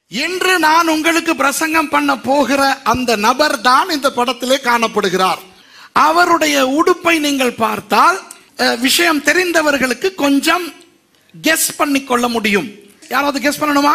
இன்று நான் உங்களுக்கு பிரசங்கம் பண்ண போகிற அந்த நபர் தான் இந்த படத்திலே காணப்படுகிறார் அவருடைய உடுப்பை நீங்கள் பார்த்தால் அஹ், விஷயம் தெரிந்தவர்களுக்கு கொஞ்சம் கெஸ் பண்ணி கொள்ள முடியும் யாராவது கெஸ் பண்ணணுமா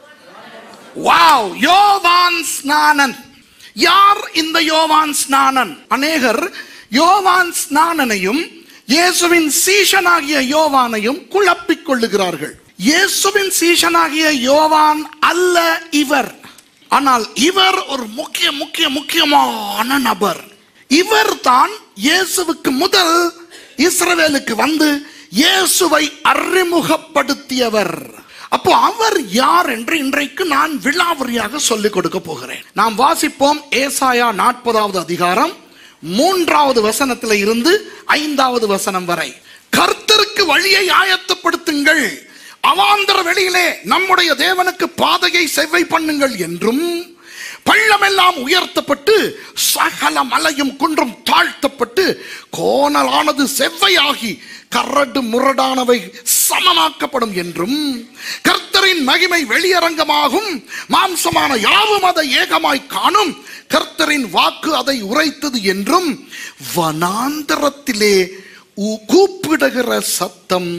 வாவ் யோவான் ஸ்நானன் யார் இந்த யோவான் ஸ்நானன் அநேகர் யோவான் ஸ்நானனையும் இயேசுவின் சீஷனாகிய யோவானையும் குழப்பிக் கொள்ளுகிறார்கள் இயேசுவின் சீஷனாகிய யோவான் அல்ல இவர் ஆனால் இவர் ஒரு முக்கிய முக்கிய முக்கியமான நபர் இவர் தான் இயேசுவுக்கு முதல் இஸ்ரவேலுக்கு வந்து இயேசுவை அறிமுகப்படுத்தியவர் அப்போ அவர் யார் என்று இன்றைக்கு நான் விழாவரியாக சொல்லிக் கொடுக்க போகிறேன் நாம் வாசிப்போம் ஏசாயா நாற்பதாவது அதிகாரம் மூன்றாவது வசனத்தில் இருந்து ஐந்தாவது வசனம் வரை கர்த்தருக்கு வழியை ஆயத்தப்படுத்துங்கள் அவாந்தர வெளியிலே நம்முடைய தேவனுக்கு பாதையை செவ்வை பண்ணுங்கள் என்றும் பள்ளமெல்லாம் உயர்த்தப்பட்டு சகல மலையும் குன்றும் தாழ்த்தப்பட்டு கோணலானது செவ்வையாகி கரடு முரடானவை சமமாக்கப்படும் என்றும் கர்த்தரின் மகிமை வெளியரங்கமாகும் மாம்சமான யாவும் அதை ஏகமாய் காணும் கர்த்தரின் வாக்கு அதை உரைத்தது என்றும் வனாந்தரத்திலே உ- கூப்பிடுகிற சத்தம்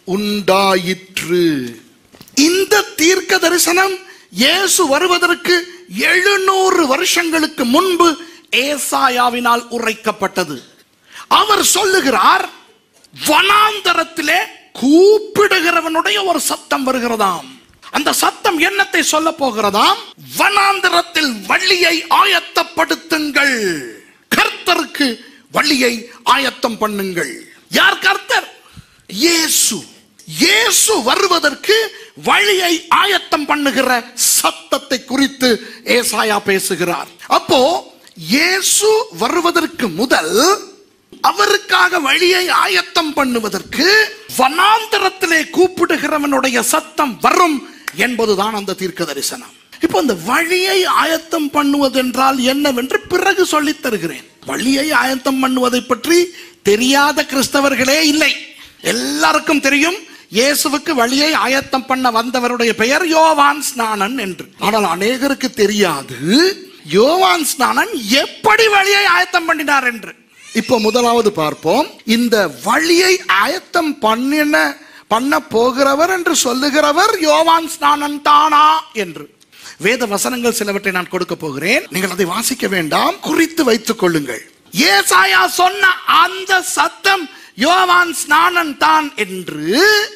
உண்டாயிற்று இந்த தீர்க்க தரிசனம் இயேசு வருவதற்கு எழுநூறு வருஷங்களுக்கு முன்பு ஏசாயாவினால் உரைக்கப்பட்டது அவர் சொல்லுகிறார் வனாந்தரத்திலே கூப்பிடுகிறவனுடைய ஒரு சத்தம் வருகிறதாம் அந்த சத்தம் என்னத்தை சொல்ல போகிறதாம் வனாந்தரத்தில் வழியை ஆயத்தப்படுத்துங்கள் கர்த்தருக்கு வழியை ஆயத்தம் பண்ணுங்கள் யார் கர்த்தர் இயேசு இயேசு வருவதற்கு வழியை ஆயத்தம் பண்ணுகிற சத்தத்தை குறித்து ஏசாயா பேசுகிறார் அப்போ இயேசு வருவதற்கு முதல் அவருக்காக வழியை ஆயத்தம் பண்ணுவதற்கு வனாந்தரத்திலே கூப்பிடுகிறவனுடைய சத்தம் வரும் என்பதுதான் அந்த தீர்க்க தரிசனம் இப்போ இந்த வழியை ஆயத்தம் பண்ணுவதென்றால் என்னவென்று பிறகு சொல்லித் தருகிறேன் வழியை ஆயத்தம் பண்ணுவதை பற்றி தெரியாத கிறிஸ்தவர்களே இல்லை எல்லாருக்கும் தெரியும் இயேசுவுக்கு வழியை ஆயத்தம் பண்ண வந்தவருடைய பெயர் யோவான் ஸ்நானன் என்று ஆனால் அநேகருக்கு தெரியாது யோவான் ஸ்நானன் எப்படி வழியை ஆயத்தம் பண்ணினார் என்று இப்போ முதலாவது பார்ப்போம் இந்த வழியை ஆயத்தம் பண்ணின பண்ண போகிறவர் என்று சொல்லுகிறவர் யோவான் ஸ்நானன் தானா என்று வேத வசனங்கள் சிலவற்றை நான் கொடுக்க போகிறேன் நீங்கள் அதை வாசிக்க வேண்டாம் குறித்து வைத்துக் கொள்ளுங்கள் ஏசாயா சொன்ன அந்த சத்தம் யோவான் ஸ்நானன் தான் என்று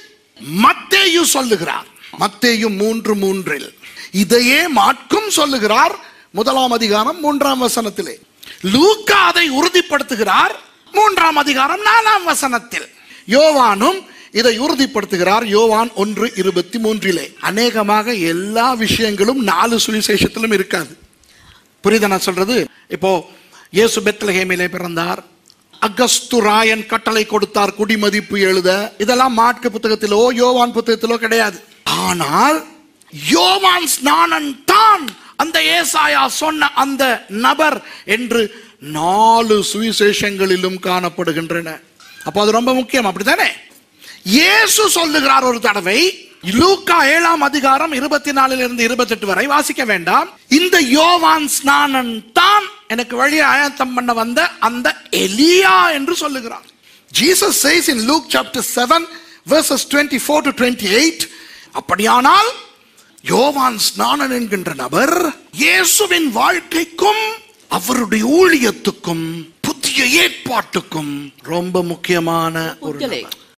மத்தேயு சொல்லுகிறார் மத்தேயு மூன்று மூன்றில் இதையே மாட்கும் சொல்லுகிறார் முதலாம் அதிகாரம் மூன்றாம் வசனத்திலே லூக்கா அதை உறுதிப்படுத்துகிறார் மூன்றாம் அதிகாரம் நாலாம் வசனத்தில் யோவானும் இதை உறுதிப்படுத்துகிறார் யோவான் ஒன்று இருபத்தி மூன்றிலே அநேகமாக எல்லா விஷயங்களும் நாலு சுவிசேஷத்திலும் இருக்காது புரியுதா நான் சொல்றது இப்போ இயேசு பெத்லஹேமிலே பிறந்தார் அகஸ்து ராயன் கட்டளை கொடுத்தார் குடிமதிப்பு எழுத இதெல்லாம் மாட்கு புத்தகத்திலோ யோவான் புத்தகத்திலோ கிடையாது ஆனால் யோவான் ஸ்நானன் தான் அந்த ஏசாயா சொன்ன அந்த நபர் என்று நாலு சுவிசேஷங்களிலும் காணப்படுகின்றன அப்போ அது ரொம்ப முக்கியம் அப்படித்தானே இயேசு சொல்லுகிறார் ஒரு தடவை லூக்கா ஏழாம் அதிகாரம் இருபத்தி நாலுல இருந்து இருபத்தெட்டு வரை வாசிக்க வேண்டாம் இந்த யோவான் ஸ்நானன் தான் எனக்கு வழியை ஆயத்தம் பண்ண வந்த அந்த எலியா என்று சொல்லுகிறார் Jesus says in Luke chapter 7 verses 24 to 28 அப்படியானால் யோவான் ஸ்நானன் என்கின்ற நபர் இயேசுவின் வாழ்க்கைக்கும் அவருடைய ஊழியத்துக்கும் புதிய ஏற்பாட்டுக்கும் ரொம்ப முக்கியமான ஒரு පුද්ගලයෙක්. நபர்.